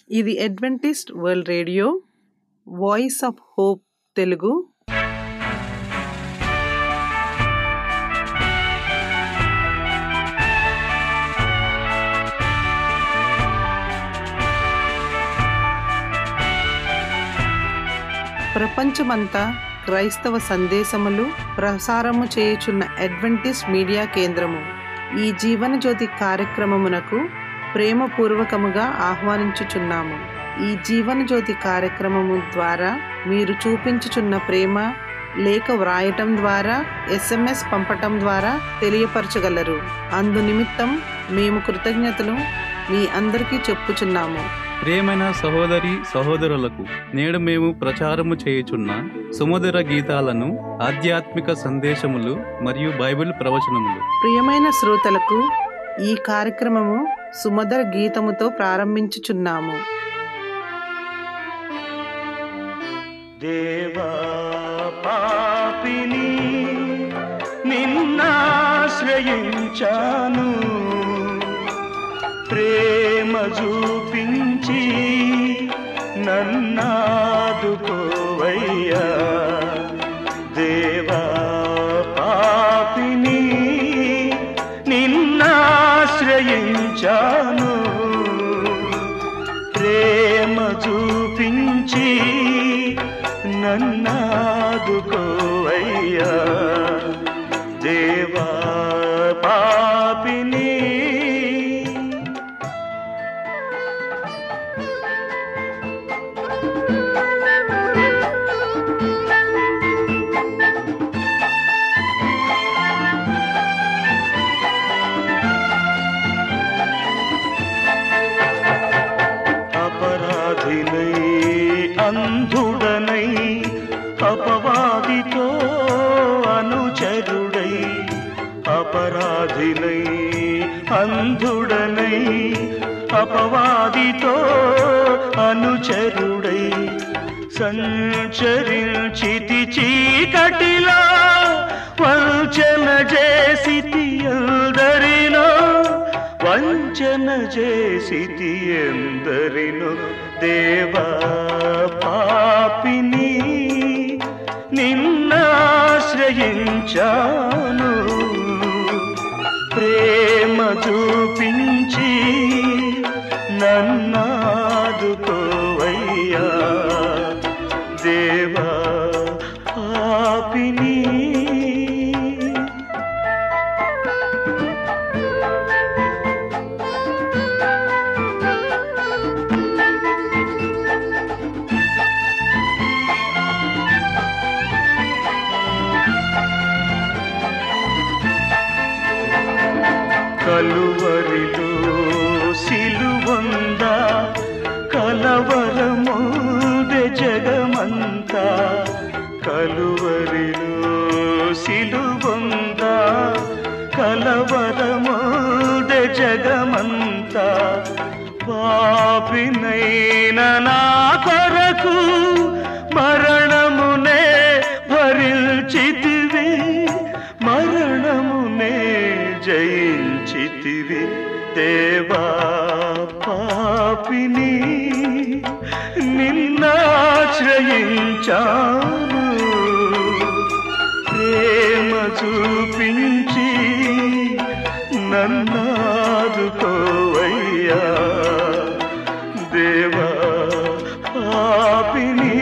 ఇది adventist world radio voice of hope Telugu ప్రపంచమంతా క్రైస్తవ సందేశములు ప్రసారము చేయుచున్న అడ్వెంటిస్ట్ మీడియా కేంద్రము ఈ జీవన జ్యోతి కార్యక్రమమునకు ప్రేమపూర్వకముగా ఆహ్వానించుచున్నాము ఈ జీవన జ్యోతి కార్యక్రమము ద్వారా మీరు చూపించుచున్న ప్రేమ లేఖ వ్రాయటం ద్వారా ఎస్ఎంఎస్ పంపటం ద్వారా తెలియపరచగలరు అందు నిమిత్తం మేము కృతజ్ఞతలు మీ అందరికీ చెప్పుచున్నాము ప్రియమైన సహోదరి సహోదరులకు నేడు మేము ప్రచారము చేయుచున్న సుమధుర గీతాలను ఆధ్యాత్మిక సందేశములు మరియు బైబిల్ ప్రవచనములు ప్రియమైన శ్రోతలకు ఈ కార్యక్రమము సుమధుర గీతముతో ప్రారంభించుచున్నాము దేవా పాపిని నిన్నాశ్రయించాను ప్రేమ చూపించి నన్నాదుకోవయ్యా దేవా పాపిని నిన్నాశ్రయించాను ప్రేమ చూపించి నన్నాదుకోవయ్యా దేవా పాపిని అపరాధినై అంధుడనై అపవాదితో అనుచరుడై అపరాధినై అంధుడనై అపవాదితో అనుచరుడై సంచరించితి చీకటిలో వంచన చేసితి అందరిలో వంచన చేసితి ఎందరిను దేవా పాపిని నిన్నాశ్రయించాను ప్రేమ చూపించి నన్నాదుకోవయ్యా దేవా పాపిని కలువరిలో సిలువంద కలవరముదే జగమంతా కలువరిలో సిలువంద కలవరముదే జగమంతా పాపినైన నా కొరకు మరణమునే భరించితివి మరణమునే జయించితివి దేవా పాపిని నిన్నాశ్రయించాను ప్రేమ చూపించి నన్నాదుకోవయ్యా దేవా పాపిని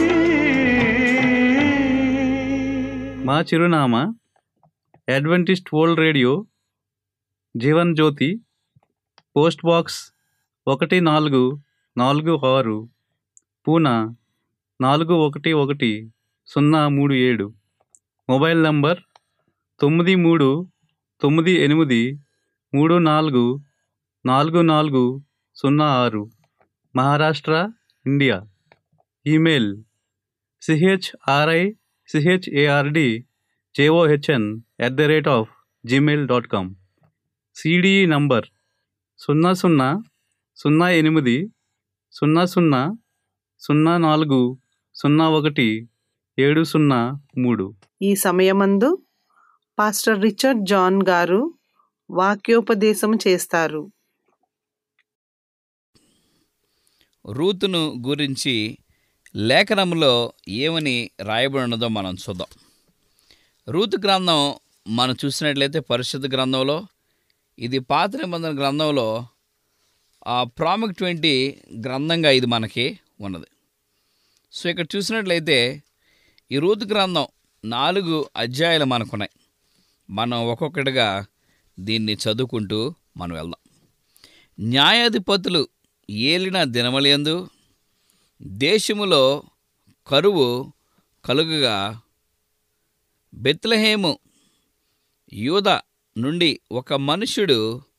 మా చిరునామా adventist world radio Jeevan Jyothi post box ఒకటి నాలుగు నాలుగు ఆరు పూనా నాలుగు ఒకటి ఒకటి సున్నా మూడు ఏడు మొబైల్ నంబర్ తొమ్మిది మూడు తొమ్మిది ఎనిమిది మూడు నాలుగు నాలుగు నాలుగు సున్నా ఆరు Maharashtra India email C H R I C H A R D J O H N at the rate of Gmail dot com C D E number సున్నా సున్నా సున్నా ఎనిమిది సున్నా సున్నా సున్నా నాలుగు సున్నా ఒకటి ఏడు సున్నా మూడు ఈ సమయమందు పాస్టర్ రిచర్డ్ జాన్ గారు వాక్యోపదేశం చేస్తారు రూతును గురించి లేఖనంలో ఏమని రాయబడి ఉన్నదో మనం చూద్దాం రూతు గ్రంథం మనం చూసినట్లయితే పరిశుద్ధ గ్రంథంలో ఇది పాత నిబంధన గ్రంథంలో ఆ ప్రాముఖ్యటువంటి గ్రంథంగా ఇది మనకి ఉన్నది సో ఇక్కడ చూసినట్లయితే ఈ రూతు గ్రంథం నాలుగు అధ్యాయాలు మనకున్నాయి మనం ఒక్కొక్కటిగా దీన్ని చదువుకుంటూ మనం వెళ్దాం న్యాయాధిపతులు ఏలిన దినమలందు దేశములో కరువు కలుగుగా బెత్లహేము యూద నుండి ఒక మనుష్యుడు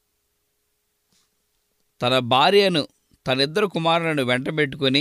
తన భార్యను తన ఇద్దరు కుమారులను వెంటబెట్టుకొని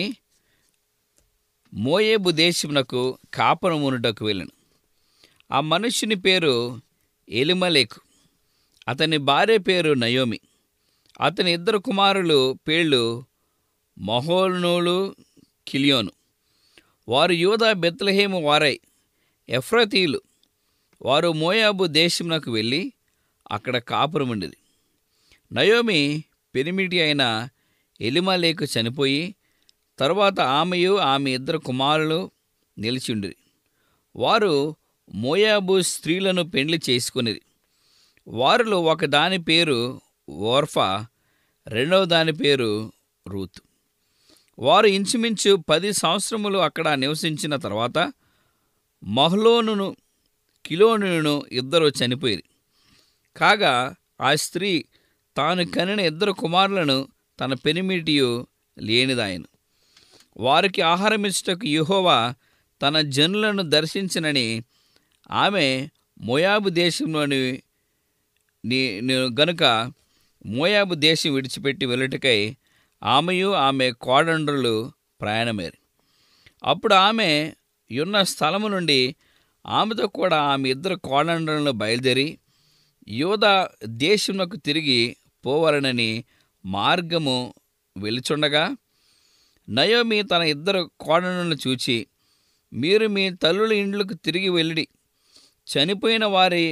మోయేబు దేశమునకు కాపురమునుటకు వెళ్ళను ఆ మనుష్యుని పేరు ఎలిమలేకు అతని భార్య పేరు నయోమి అతని ఇద్దరు కుమారులు పేళ్ళు మహోల్నోలు కిలియోను వారు యూదా బెత్లహేము వారై ఎఫ్రతీయులు వారు మోయాబు దేశమునకు వెళ్ళి అక్కడ కాపురం ఉండేది నయోమి పెనిమిటి అయిన ఎలిమలేకు చనిపోయి తరువాత ఆమెయు ఆమె ఇద్దరు కుమారులు నిలిచిండిరి వారు మోయాబు స్త్రీలను పెండ్లి చేసుకునిరి వారిలో ఒక దాని పేరు ఓర్ఫా రెండవ దాని పేరు రూత్ వారు ఇంచుమించు పది సంవత్సరములు అక్కడ నివసించిన తర్వాత మహ్లోనును కిలోనును ఇద్దరు చనిపోయి కాగా ఆ స్త్రీ తాను కనిన ఇద్దరు కుమారులను తన పెనిమిటియు లేనిదాయను వారికి ఆహారం ఇచ్చుటకు యెహోవా తన జనులను దర్శించినని ఆమె మోయాబు దేశంలోని నీ నీ- గనుక మోయాబు దేశం విడిచిపెట్టి వెళ్ళుటకై ఆమెయు ఆమె కోడండ్రులు ప్రయాణమేరు అప్పుడు ఆమె ఉన్న స్థలము నుండి ఆమెతో కూడా ఆమె ఇద్దరు కోడండ్రులను బయలుదేరి యోధ దేశమునకు తిరిగి పోవాలనని మార్గము వెలుచుండగా నయోమి తన ఇద్దరు కోడలను చూచి మీరు మీ తల్లుల ఇండ్లకు తిరిగి వెళ్ళిడి చనిపోయిన వారి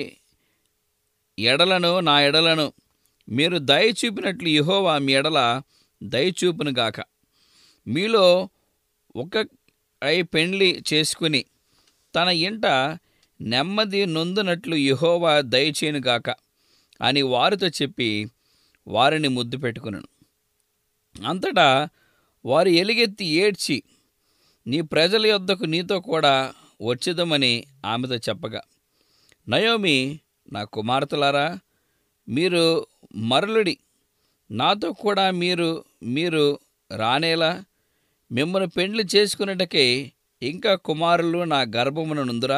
ఎడలను నా ఎడలను మీరు దయ చూపినట్లు యెహోవా మీ ఎడల దయ చూపును గాక మీలో ఒక ఐ పెండ్లి చేసుకుని తన ఇంట నెమ్మది నొందునట్లు యెహోవా దయచేయను గాక అని వారితో చెప్పి వారిని ముద్దు పెట్టుకున్నాను అంతటా వారు ఎలుగెత్తి ఏడ్చి నీ ప్రజల యొద్దకు నీతో కూడా వచ్చేదమని ఆమెతో చెప్పగా నయోమి నా కుమార్తెలారా మీరు మరలుడి నాతో కూడా మీరు మీరు రానేలా మిమ్మల్ని పెండ్లి చేసుకున్నటకే ఇంకా కుమారులు నా గర్భమున నుందురా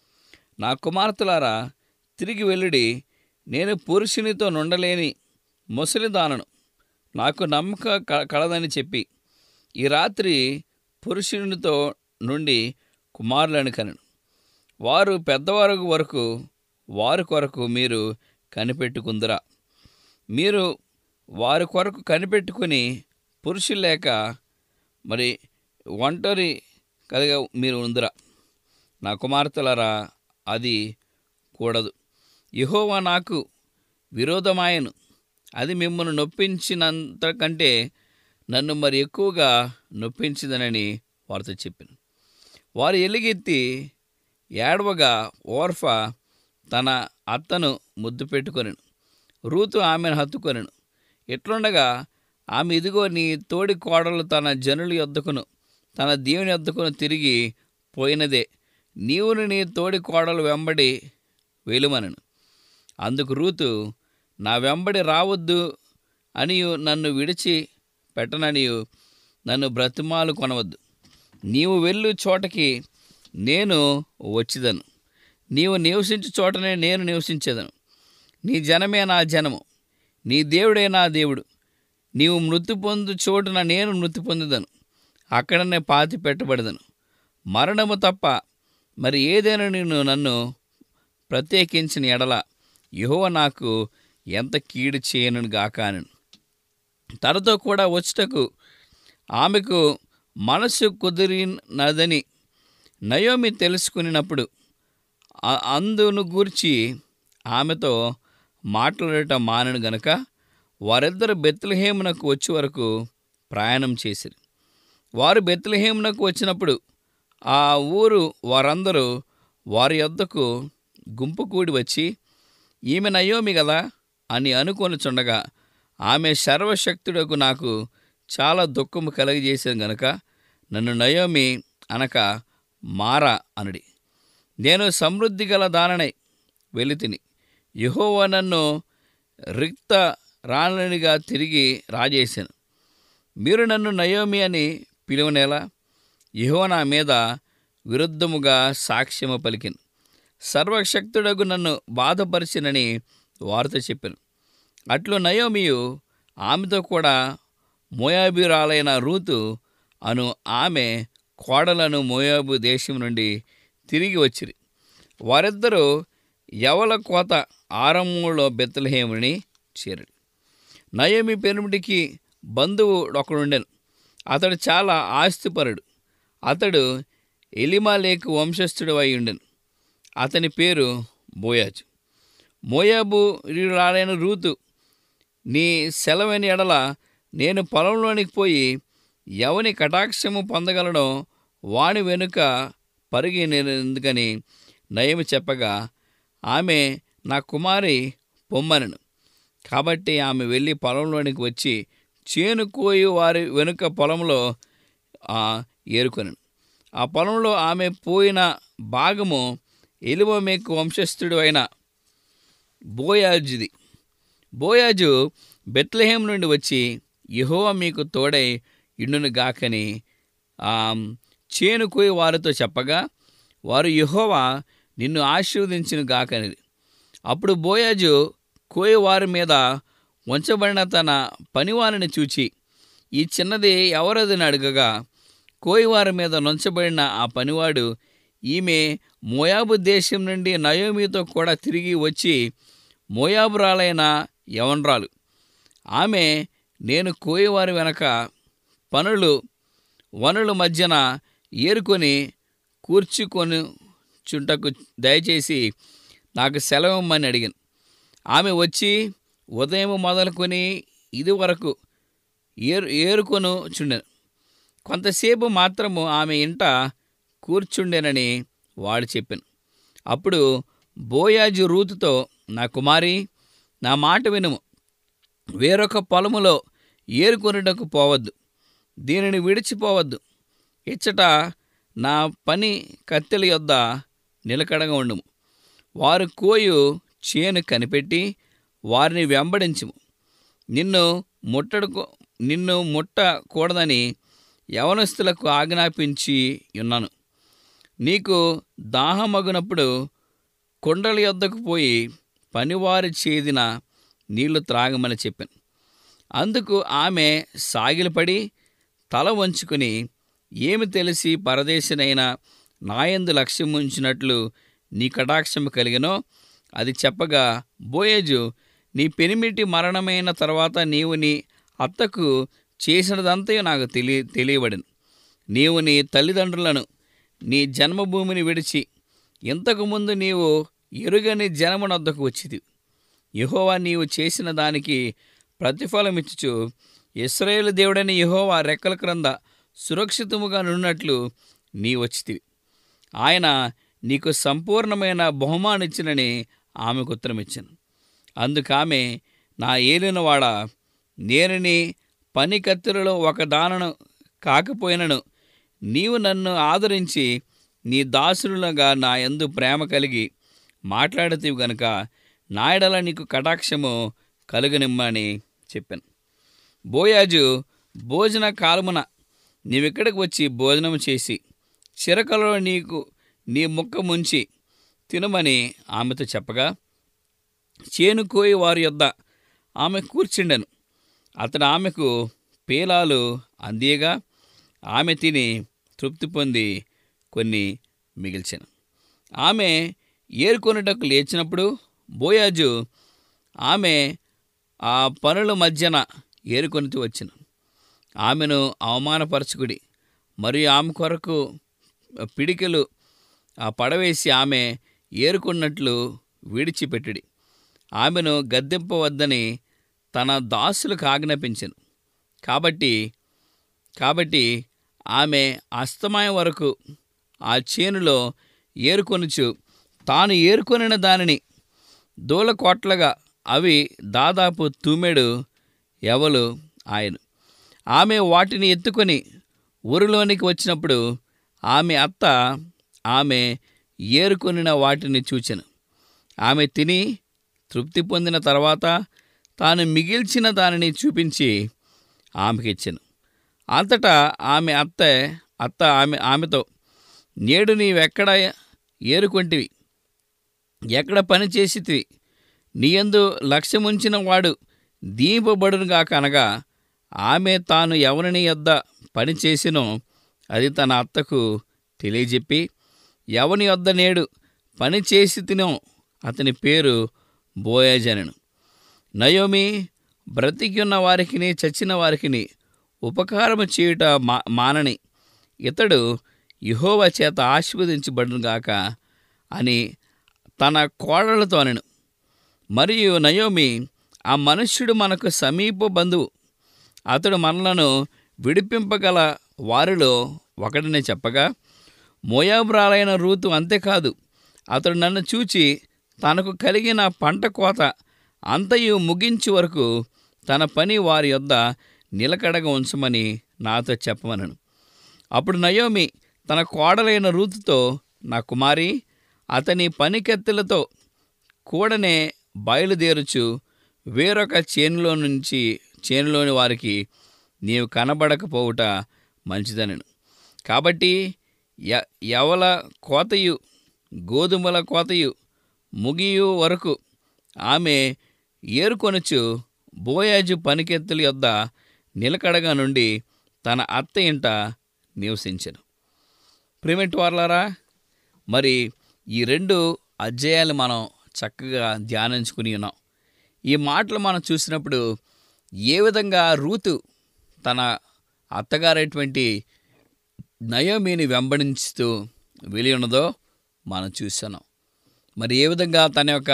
నా కుమార్తెలారా తిరిగి వెళ్ళుడి నేను పురుషునితో నుండలేని ముసలిదానను నాకు నమ్మక క- కలదని చెప్పి ఈ రాత్రి పురుషునితో నుండి కుమారులను కనను వారు పెద్దవారు వరకు వారి కొరకు మీరు కనిపెట్టుకుందురా మీరు వారి కొరకు కనిపెట్టుకుని పురుషులు లేక మరి ఒంటరి కలిగా మీరు ఉందిరా నా కుమార్తెలరా అది కూడదు యెహోవా నాకు విరోధమాయను అది మిమ్మల్ని నొప్పించినంత కంటే నన్ను మరి ఎక్కువగా నొప్పించిందనని వారితో చెప్పాను వారు ఎలుగెత్తి ఏడవగా ఓర్ఫా తన అత్తను ముద్దు పెట్టుకొనెను రూతు ఆమెను హత్తుకొనెను ఇట్లుండగా ఆమె ఇదిగో నీ తోడి కోడలు తన జనుల యొద్దకును తన దేవుని యొద్దకును తిరిగి పోయినదే నీవును నీ తోడి కోడలు వెంబడి వెలుమనను అందుకు రూతు నా వెంబడి రావద్దు అనియు నన్ను విడిచి పెట్టననియు నన్ను బ్రతిమాలు కొనవద్దు నీవు వెళ్ళు చోటకి నేను వచ్చిదను నీవు నివసించు చోటనే నేను నివసించేదను నీ జనమే నా జనము నీ దేవుడే నా దేవుడు నీవు మృతి పొందు చోటున నేను మృతి పొందుదను అక్కడనే పాతి పెట్టబడదను మరణము తప్ప మరి ఏదైనా నేను నన్ను ప్రత్యేకించిన ఎడల యెహోవా నాకు ఎంత కీడు చేయను గాక అని తనతో కూడా వచ్చుటకు ఆమెకు మనసు కుదిరినదని నయోమి తెలుసుకునినప్పుడు ఆ- అందును గూర్చి ఆమెతో మాట్లాడటం మానను గనుక వారిద్దరు బెత్లహేమునకు వచ్చే వరకు ప్రయాణం చేసిరి వారు బెత్లహేమునకు వచ్చినప్పుడు ఆ ఊరు వారందరూ వారి యొద్దకు గుంపు కూడి వచ్చి ఈమె నయోమి కదా అని అనుకొనుచుండగా ఆమె సర్వశక్తుడకు నాకు చాలా దుఃఖము కలగజేసాను గనుక నన్ను నయోమి అనక మారా అనుడి నేను సమృద్ధి గల దాననై వెలితిని యెహోవా నన్ను రిక్త రాణిగా తిరిగి రాజేశాను మీరు నన్ను నయోమి అని పిలువనేలా యెహోవా నా మీద విరుద్ధముగా సాక్ష్యము పలికిను సర్వశక్తుడగు నన్ను బాధపరిచినని వారితో చెప్పాను అట్లు నయోమియు ఆమెతో కూడా మోయాబీరాలైన రూతు అను ఆమె కోడలను మోయాబు దేశం నుండి తిరిగి వచ్చిరి వారిద్దరూ యవల కోత ఆరంభంలో బెత్తలహేముని చేరడు నయోమి పెనుమిటికి బంధువు ఒకడుండెను అతడు చాలా ఆస్తిపరుడు అతడు ఎలిమాలేకు వంశస్థుడు అయి ఉండెను అతని పేరు బోయాజు మోయాబు రాలైన రూతు నీ సెలవని ఎడల నేను పొలంలోనికి పోయి ఎవని కటాక్షము పొందగలనో వాని వెనుక పరిగి నేను ఎందుకని నయమి చెప్పగా ఆమె నా కుమారి పొమ్మనను కాబట్టి ఆమె వెళ్ళి పొలంలోనికి వచ్చి చేను కోయి వారి వెనుక పొలంలో ఆ, ఏరుకొనెను ఆ పొలంలో ఆమె పోయిన భాగము ఎలువమేకు వంశస్థుడు అయిన బోయాజుది బోయాజు బెత్లహేం నుండి వచ్చి యెహోవా మీకు తోడై ఇండును గాకని ఆ, చేను కోయి వారితో చెప్పగా వారు యెహోవా నిన్ను ఆశీర్వదించును గాకని అప్పుడు బోయాజు కోయి వారి మీద ఉంచబడిన తన పనివారిని చూచి ఈ చిన్నది ఎవరదని అడగగా కోయివారి మీద నుంచబడిన ఆ పనివాడు ఈమె మోయాబు దేశం నుండి నయోమితో కూడా తిరిగి వచ్చి మోయాబురాలైన యవనరాలు ఆమె నేను కోయివారి వెనక పనులు వనుల మధ్యన ఏరుకొని కూర్చుకొని చుంటకు దయచేసి నాకు సెలవిమ్మని అడిగాను ఆమె వచ్చి ఉదయం మొదలుకొని ఇది వరకు ఏరు ఏరుకొను చుండెను కొంతసేపు మాత్రము ఆమె ఇంట కూర్చుండెనని వాడు చెప్పాను అప్పుడు బోయాజు రూతుతో నా కుమారి నా మాట వినుము వేరొక పొలములో ఏరుకొనుటకు పోవద్దు దీనిని విడిచిపోవద్దు ఇచ్చట నా పని కత్తెల యొద్ద నిలకడగా ఉండుము వారు కోయు చేను కనిపెట్టి వారిని వెంబడించుము నిన్ను ముట్టడుకో నిన్ను ముట్టకూడదని యవనస్తులకు ఆజ్ఞాపించి ఉన్నాను నీకు దాహమగునప్పుడు కొండల యొద్దకు పోయి పనివారి చేదిన నీళ్లు త్రాగమని చెప్పాను అందుకు ఆమె సాగిలపడి తల వంచుకుని ఏమి తెలిసి పరదేశినైనా నాయందు లక్ష్యం ఉంచినట్లు నీ కటాక్షము కలిగినో అది చెప్పగా బోయేజు నీ పెనిమిటి మరణమైన తర్వాత నీవు నీ అత్తకు చేసినదంతయు నాకు తెలియ తెలియబడింది నీవు నీ తల్లిదండ్రులను నీ జన్మభూమిని విడిచి ఇంతకుముందు నీవు ఎరుగని జనమునొద్దకు వచ్చిది యెహోవా నీవు చేసిన దానికి ప్రతిఫలమిచ్చుచు ఇస్రాయేలు దేవుడని యెహోవా రెక్కల క్రింద సురక్షితముగా నున్నట్లు నీ వచ్చితివి ఆయన నీకు సంపూర్ణమైన బహుమానిచ్చినని ఆమెకు ఉత్తరమిచ్చాను అందుకామె నా ఏలినవాడ నేను నీ పని కత్తులలో ఒక దానను కాకపోయినను నీవు నన్ను ఆదరించి నీ దాసులుగా నా యందు ప్రేమ కలిగి మాట్లాడుతీవి గనుక నాయడల నీకు కటాక్షము కలుగనిమ్మని చెప్పాను బోయాజు భోజన కాలమున నీవిక్కడికి వచ్చి భోజనం చేసి చిరకలో నీకు నీ ముక్క ముంచి తినమని ఆమెతో చెప్పగా చేను కోయి వారి యొద్ద ఆమె కూర్చుండెను అతడు ఆమెకు పేలాలు అందియగా ఆమె తిని తృప్తి పొంది కొన్ని మిగిల్చాను ఆమె ఏరుకొనుటకు లేచినప్పుడు బోయాజు ఆమె ఆ పనుల మధ్యన ఏరుకొనితూ వచ్చాను ఆమెను అవమానపరచుకుడి మరియు ఆమె కొరకు పిడికెలు ఆ పడవేసి ఆమె ఏరుకున్నట్లు విడిచిపెట్టుడి ఆమెను గద్దెంపవద్దని తన దాసులకు ఆజ్ఞాపించాను కాబట్టి కాబట్టి ఆమె అస్తమయం వరకు ఆ చేనులో ఏరుకొనుచు తాను ఏరుకొనిన దానిని దూలకోట్లగా అవి దాదాపు తూమెడు ఎవలు ఆయన ఆమె వాటిని ఎత్తుకొని ఊరిలోనికి వచ్చినప్పుడు ఆమె అత్త ఆమె ఏరుకొనిన వాటిని చూచెను ఆమె తిని తృప్తి పొందిన తర్వాత తాను మిగిల్చిన దానిని చూపించి ఆమెకిచ్చెను అంతటా ఆమె అత్త అత్త ఆమె ఆమెతో నేడు నీవెక్కడ ఏరుకొంటివి ఎక్కడ పని చేసితివి నీయందు లక్ష్యముంచిన వాడు దీపబడునుగాక అనగా ఆమె తాను ఎవరిని యొద్ద పని చేసినో అది తన అత్తకు తెలియజెప్పి ఎవని యొద్ద నేడు పని చేసి తినో అతని పేరు బోయజనను నయోమి బ్రతికి ఉన్న వారికిని చచ్చిన వారికిని ఉపకారము చేయుట మా మానని ఇతడు యహోవ చేత ఆశీర్వదించబడునుగాక అని తన కోడలతో అనెను మరియు నయోమి ఆ మనుష్యుడు మనకు సమీప బంధువు అతడు మనలను విడిపింపగల వారిలో ఒకడిని చెప్పగా మోయాబ్రాలైన రూతు అంతేకాదు అతడు నన్ను చూచి తనకు కలిగిన పంట కోత అంతయు ముగించే వరకు తన పని వారి యొద్ద నిలకడగా ఉంచమని నాతో చెప్పమనను అప్పుడు నయోమి తన కోడలైన రూతుతో నా కుమారి అతని పనికెత్తెలతో కూడనే బయలుదేరుచు వేరొక చేనులో నుంచి చేనులోని వారికి నీవు కనబడకపోవుట మంచిదనను కాబట్టి య యవల కోతయు గోధుమల కోతయు ముగియు వరకు ఆమె ఏరుకొనుచు బోయాజు పనికెత్తుల యొద్ద నిలకడగా నుండి తన అత్త ఇంట నివసించెను ప్రిమిట్ వార్లారా మరి ఈ రెండు అధ్యాయాలు మనం చక్కగా ధ్యానించుకుని ఉన్నాం ఈ మాటలు మనం చూసినప్పుడు ఏ విధంగా రూతు తన అత్తగారైనటువంటి నయోమిని వెంబడించుతూ వెళ్ళి ఉన్నదో మనం చూస్తున్నాం మరి ఏ విధంగా తన యొక్క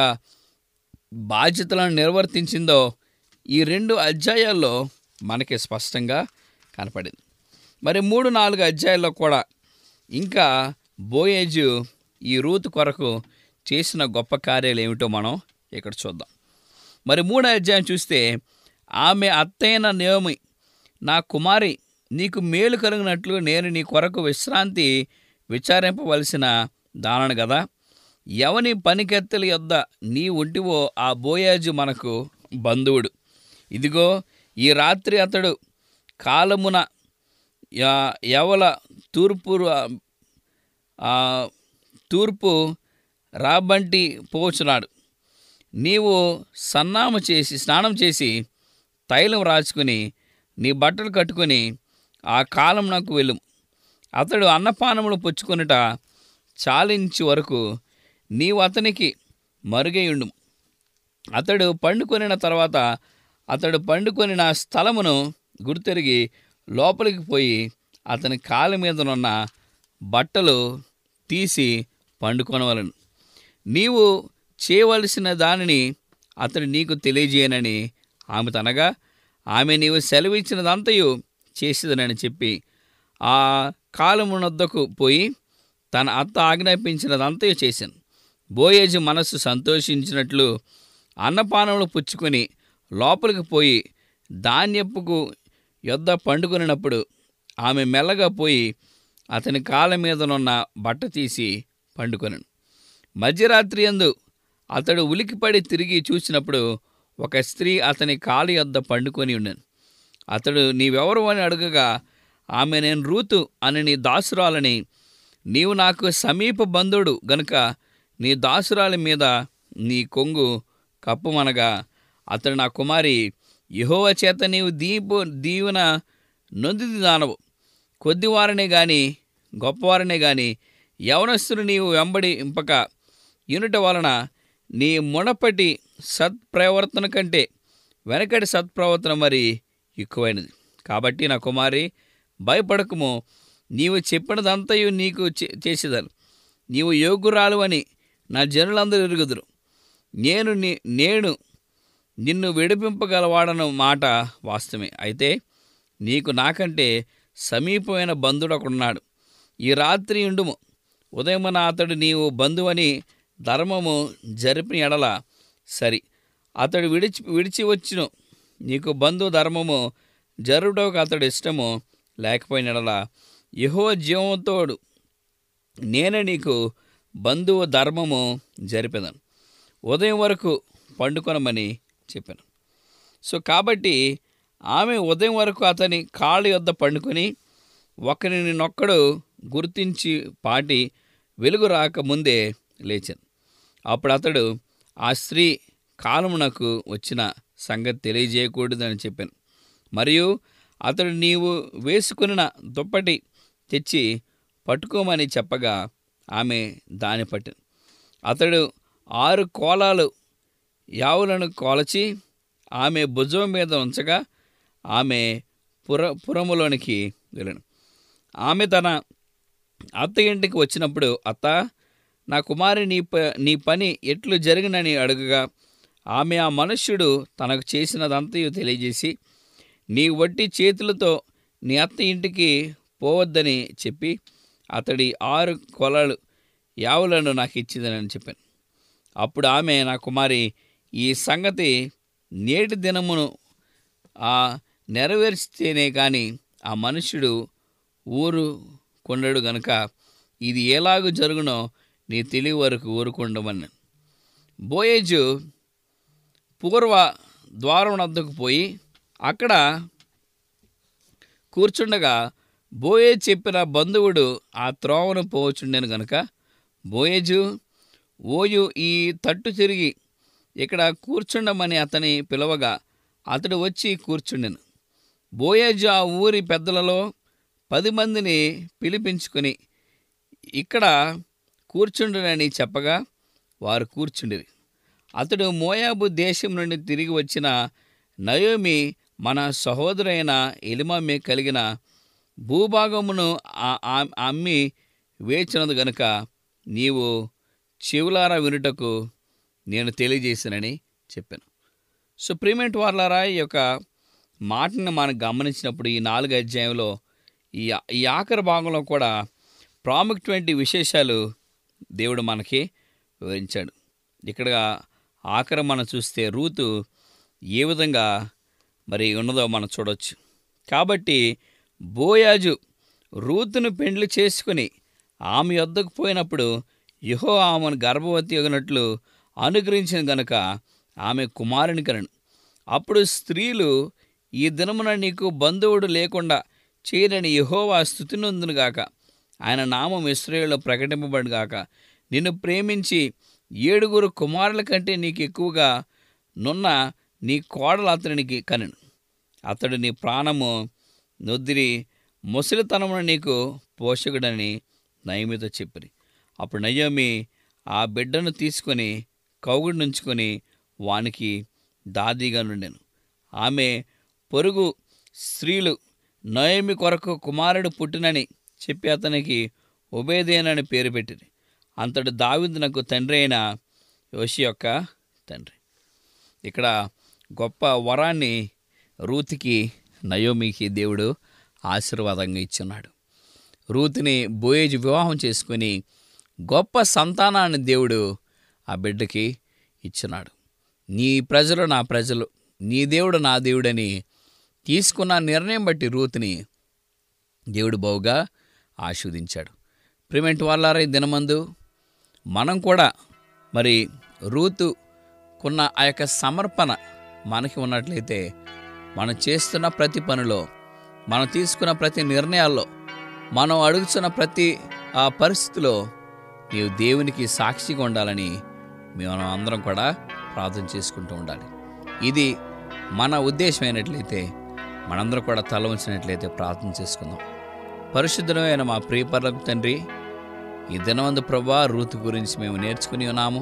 బాధ్యతలను నిర్వర్తించిందో ఈ రెండు అధ్యాయాల్లో మనకి స్పష్టంగా కనపడింది మరి మూడు నాలుగు అధ్యాయాల్లో కూడా ఇంకా బోయేజు ఈ రూతు కొరకు చేసిన గొప్ప కార్యాలు ఏమిటో మనం ఇక్కడ చూద్దాం మరి మూడో అధ్యాయం చూస్తే ఆమె అత్తైన నేమి నా కుమారి నీకు మేలు కలిగినట్లు నేను నీ కొరకు విశ్రాంతి విచారింపవలసిన దానను కదా ఎవని పనికెత్తల యొద్ద నీ ఉంటివో ఆ బోయాజు మనకు బంధువుడు ఇదిగో ఈ రాత్రి అతడు కాలమున యా- యవల తూర్పు రా- ఆ, తూర్పు రాబంటి పోచున్నాడు నీవు సన్నాము చేసి స్నానం చేసి తైలం రాచుకుని నీ బట్టలు కట్టుకొని ఆ కాలం నాకు వెళ్ళు అతడు అన్నపానములు పుచ్చుకొనుట చాలించి వరకు నీవు అతనికి మరుగైయుండు అతడు పండుకొనిన తర్వాత అతడు పండుకొనిన స్థలమును గుర్తెరిగి లోపలికి పోయి అతని కాళ్ళ మీదనున్న బట్టలు తీసి పండుకొనవలను నీవు చేయవలసిన దానిని అతడు నీకు తెలియజేయనని ఆమె తనగా ఆమె నీవు సెలవిచ్చినదంతయు చేసేదనని చెప్పి ఆ కాలమునొద్దకు పోయి తన అత్త ఆజ్ఞాపించినదంతయు చేశాను బోయేజు మనస్సు సంతోషించినట్లు అన్నపానములు పుచ్చుకొని లోపలికి పోయి ధాన్యపుకు యొద్ద పండుకొనినప్పుడు ఆమె మెల్లగా పోయి అతని కాళ్ళ మీదనున్న బట్ట తీసి పండుకొనను మధ్యరాత్రి యందు అతడు ఉలికిపడి తిరిగి చూసినప్పుడు ఒక స్త్రీ అతని కాలు యొద్ద పండుకొని ఉండను అతడు నీవెవరు అని అడగగా ఆమె నేను రూతు అని నీ దాసురాలని నీవు నాకు సమీప బంధువుడు గనుక నీ దాసురాలి మీద నీ కొంగు కప్పుమనగా అతడు నా కుమారి యహోవ చేత నీవు దీపు దీవెన నొందిది దానవు కొద్దివారనే గాని గొప్పవారనే గాని యవనస్తులు నీవు వెంబడి ఇంపక ఇనుట వలన నీ మునపటి సత్ప్రవర్తన కంటే వెనకటి సత్ప్రవర్తన మరి ఎక్కువైనది కాబట్టి నా కుమారి భయపడకము నీవు చెప్పినదంతయు నీకు చే- చేసేదాను నీవు యోగురాలు అని నా జనులందరూ ఎరుగుదురు నేను నీ నేను నిన్ను విడిపింపగలవాడన్న మాట వాస్తవమే అయితే నీకు నాకంటే సమీపమైన బంధుడు ఒకడున్నాడు ఈ రాత్రి ఉండుము ఉదయమున అతడు నీవు బంధువని ధర్మము జరిపిన ఎడల సరి అతడు విడిచి విడిచి వచ్చును నీకు బంధు ధర్మము జరుడకు అతడు ఇష్టము లేకపోయిన ఎడల యహో జీవంతోడు నేనే నీకు బంధువు ధర్మము జరిపెదను ఉదయం వరకు పండుకొనమని చెప్పాను సో కాబట్టి ఆమె ఉదయం వరకు అతని కాళ్ళ యొద్ద పండుకొని ఒకరిని నొక్కడు గుర్తించి పాటి వెలుగు రాకముందే లేచాను అప్పుడు అతడు ఆ స్త్రీ కాలమునకు వచ్చిన సంగతి తెలియజేయకూడదని చెప్పాను మరియు అతడు నీవు వేసుకున్న దుప్పటి తెచ్చి పట్టుకోమని చెప్పగా ఆమె దాని పట్టిన అతడు ఆరు కోలాలు యావులను కోలచి ఆమె భుజం మీద ఉంచగా ఆమె పుర పురములోనికి వెళ్ళాను ఆమె తన అత్త ఇంటికి వచ్చినప్పుడు అత్త నా కుమారి నీ ప నీ పని ఎట్లు జరిగినని అడుగగా ఆమె ఆ మనుష్యుడు తనకు చేసినదంతయు తెలియజేసి నీ వట్టి చేతులతో నీ అత్త ఇంటికి పోవద్దని చెప్పి అతడి ఆరు కొలలు యావులను నాకు ఇచ్చిందని చెప్పాను అప్పుడు ఆమె నా కుమారి ఈ సంగతి నేటి దినమును ఆ నెరవేర్చితేనే కానీ ఆ మనుష్యుడు ఊరు కొండడు గనుక ఇది ఎలాగూ జరుగునో నీ తెలివి వరకు ఊరుకుండమని బోయేజు పూర్వ ద్వారం వద్దకు పోయి అక్కడ కూర్చుండగా బోయే చెప్పిన బంధువుడు ఆ త్రోవను పోవచుండెను గనుక బోయేజు ఓయు ఈ తట్టు తిరిగి ఇక్కడ కూర్చుండమని అతని పిలవగా అతడు వచ్చి కూర్చుండెను బోయేజు ఆ ఊరి పెద్దలలో పది మందిని పిలిపించుకొని ఇక్కడ కూర్చుండునని చెప్పగా వారు కూర్చుండిరి అతడు మోయాబు దేశం నుండి తిరిగి వచ్చిన నయోమి మన సహోదరైన ఎలిమమ్మి కలిగిన భూభాగమును ఆ- ఆ- అమ్మి వేచినది గనుక నీవు చెవులారా వినుటకు నేను తెలియజేశానని చెప్పాను సో ప్రీమెంట్ వార్లారా ఈ యొక్క మాటను మనం గమనించినప్పుడు ఈ నాలుగు అధ్యాయంలో ఈ ఈ ఆఖరి భాగంలో కూడా ప్రాముఖ్యమైన విశేషాలు దేవుడు మనకి వివరించాడు ఇక్కడ ఆఖరి మనం చూస్తే రూతు ఏ విధంగా మరి ఉన్నదో మనం చూడొచ్చు కాబట్టి బోయాజు రూతును పెండ్లి చేసుకుని ఆమె యొద్దకు పోయినప్పుడు యహో ఆమెను గర్భవతి అగినట్లు అనుగ్రహించిన గనుక ఆమె కుమారుని కలను అప్పుడు స్త్రీలు ఈ దినమున నీకు బంధువుడు లేకుండా చేయరని యహోవా స్థుతినందునుగాక ఆయన నామం ఇస్రాయేల్లో ప్రకటింపబడిగాక నిన్ను ప్రేమించి ఏడుగురు కుమారుల కంటే నీకు ఎక్కువగా నున్న నీ కోడలు అతనికి కనెను అతడు నీ ప్రాణము నొద్దిరి ముసలితనమున నీకు పోషకుడని నయమితో చెప్పిరి అప్పుడు నయోమి ఆ బిడ్డను తీసుకొని కౌగుడు నుంచుకొని వానికి దాదిగా నుండెను ఆమె పొరుగు స్త్రీలు నయోమి కొరకు కుమారుడు పుట్టినని చెప్పి అతనికి ఉబేదేనని పేరు పెట్టింది అంతటి దావిదునకు తండ్రి అయిన యోషి యొక్క తండ్రి ఇక్కడ గొప్ప వరాన్ని రూతికి నయోమికి దేవుడు ఆశీర్వాదంగా ఇచ్చున్నాడు రూతిని బోయేజు వివాహం చేసుకొని గొప్ప సంతానాన్ని దేవుడు ఆ బిడ్డకి ఇచ్చినాడు నీ ప్రజలు నా ప్రజలు నీ దేవుడు నా దేవుడని తీసుకున్న నిర్ణయం బట్టి రూతిని దేవుడు బహుగా ఆస్వాదించాడు ప్రిమెంట్ వాళ్ళారా ఈ దినమందు మనం కూడా మరి రూతుకున్న ఆ యొక్క సమర్పణ మనకి ఉన్నట్లయితే మనం చేస్తున్న ప్రతి పనిలో మనం తీసుకున్న ప్రతి నిర్ణయాల్లో మనం అడుగుతున్న ప్రతి ఆ పరిస్థితిలో నీవు దేవునికి సాక్షిగా ఉండాలని మనం అందరం కూడా ప్రార్థన చేసుకుంటూ ఉండాలి ఇది మన ఉద్దేశమైనట్లయితే మనందరం కూడా తల ఉంచినట్లయితే ప్రార్థన చేసుకుందాం పరిశుద్ధమైన మా ప్రియపరలకు తండ్రి ఈ దినవందు ప్రభా రూతు గురించి మేము నేర్చుకుని ఉన్నాము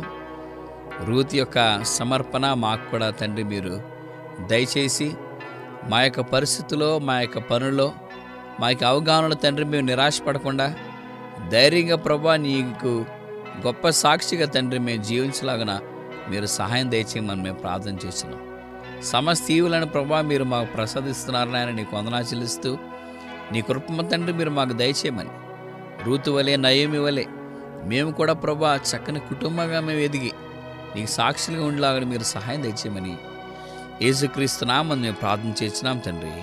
రూతు యొక్క సమర్పణ మాకు కూడా తండ్రి మీరు దయచేసి మా యొక్క పరిస్థితుల్లో మా యొక్క పనుల్లో మా యొక్క అవగాహనలో తండ్రి మేము నిరాశపడకుండా ధైర్యంగా ప్రభా నీకు గొప్ప సాక్షిగా తండ్రి మేము జీవించలాగన మీరు సహాయం దయచేయమని మేము ప్రార్థన చేస్తున్నాం సమస్త ఈవులను ప్రభా మీరు మాకు ప్రసాదిస్తున్నారని ఆయన నీకు వందనా చెల్లిస్తూ నీ కృపమ తండ్రి మీరు మాకు దయచేయమని రూతు వలె నయోమి వలె మేము కూడా ప్రభా చక్కని కుటుంబంగా మేము ఎదిగి నీకు సాక్షులుగా ఉండలాగా మీరు సహాయం దయచేయమని యేసుక్రీస్తు నామని మేము ప్రార్థన చేసినాం తండ్రి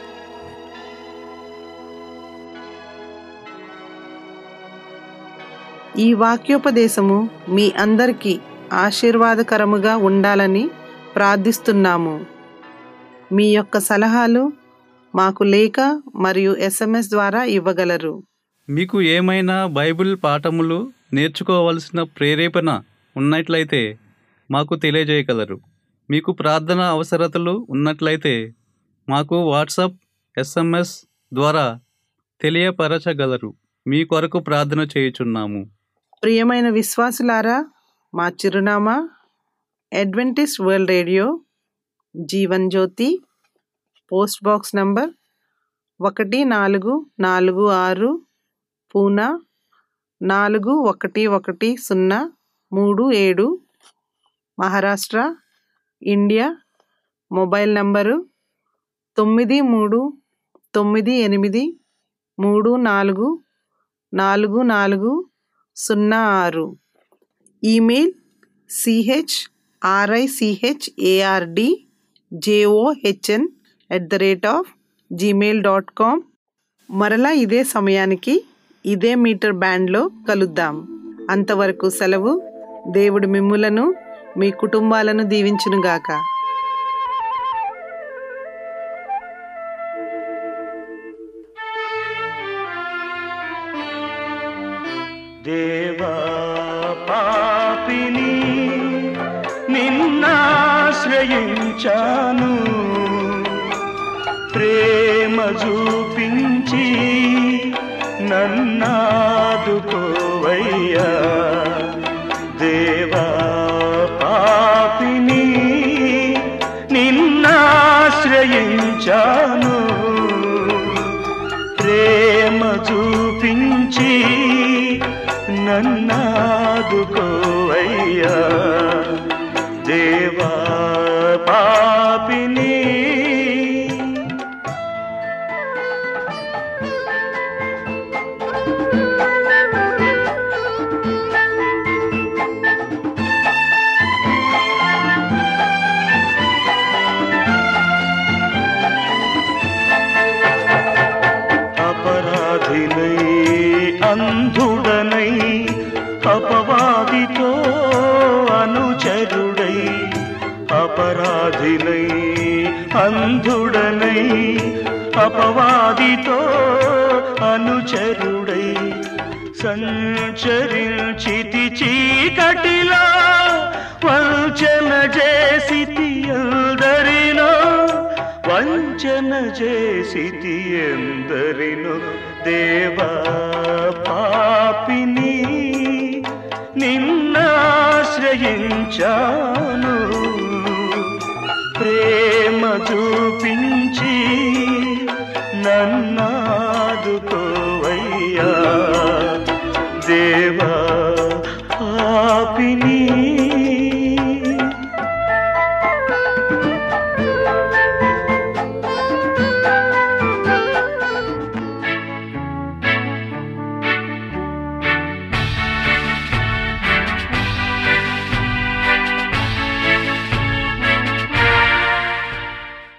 ఈ వాక్యోపదేశము మీ అందరికీ ఆశీర్వాదకరముగా ఉండాలని ప్రార్థిస్తున్నాము మీ యొక్క సలహాలు మాకు లేఖ మరియు ఎస్ఎంఎస్ ద్వారా ఇవ్వగలరు మీకు ఏమైనా బైబిల్ పాఠములు నేర్చుకోవలసిన ప్రేరేపణ ఉన్నట్లయితే మాకు తెలియజేయగలరు మీకు ప్రార్థన అవసరతలు ఉన్నట్లయితే మాకు వాట్సాప్ ఎస్ఎంఎస్ ద్వారా తెలియపరచగలరు మీ కొరకు ప్రార్థన చేయుచున్నాము ప్రియమైన విశ్వాసులారా మా చిరునామా adventist world radio Jeevan Jyothi post box number ఒకటి నాలుగు నాలుగు ఆరు పూనా నాలుగు ఒకటి ఒకటి సున్నా మూడు ఏడు మహారాష్ట్ర ఇండియా మొబైల్ నంబరు తొమ్మిది మూడు తొమ్మిది ఎనిమిది మూడు నాలుగు నాలుగు నాలుగు సున్నా ఆరు email C H R I C H A R D J O H N at the rate of Gmail dot com మరలా ఇదే సమయానికి ఇదే మీటర్ బ్యాండ్లో కలుద్దాం అంతవరకు సెలవు దేవుడు మిమ్ములను మీ కుటుంబాలను దీవించునుగాక దేవా పాపిని నిన్నాశ్రయించాను ప్రేమ చూపించి నన్నాదుకోవయ్యా దేవా పాపిని నిన్నాశ్రయించాను ప్రేమ చూపించి నన్నాదుకోవయ్యా దేవా పాపిని అపరాధినై అంధుడనై అపవాదితో అనుచరుడై అపరాధినై అంధుడనై అపవాదితో అనుచరుడై సంచరించితి చీకటిలో వంచన చేసితి అందరిలో వంచన చేసితి ఎందరిను దేవా పాపిని నిన్నాశ్రయించాను ప్రేమ చూపించి నన్ను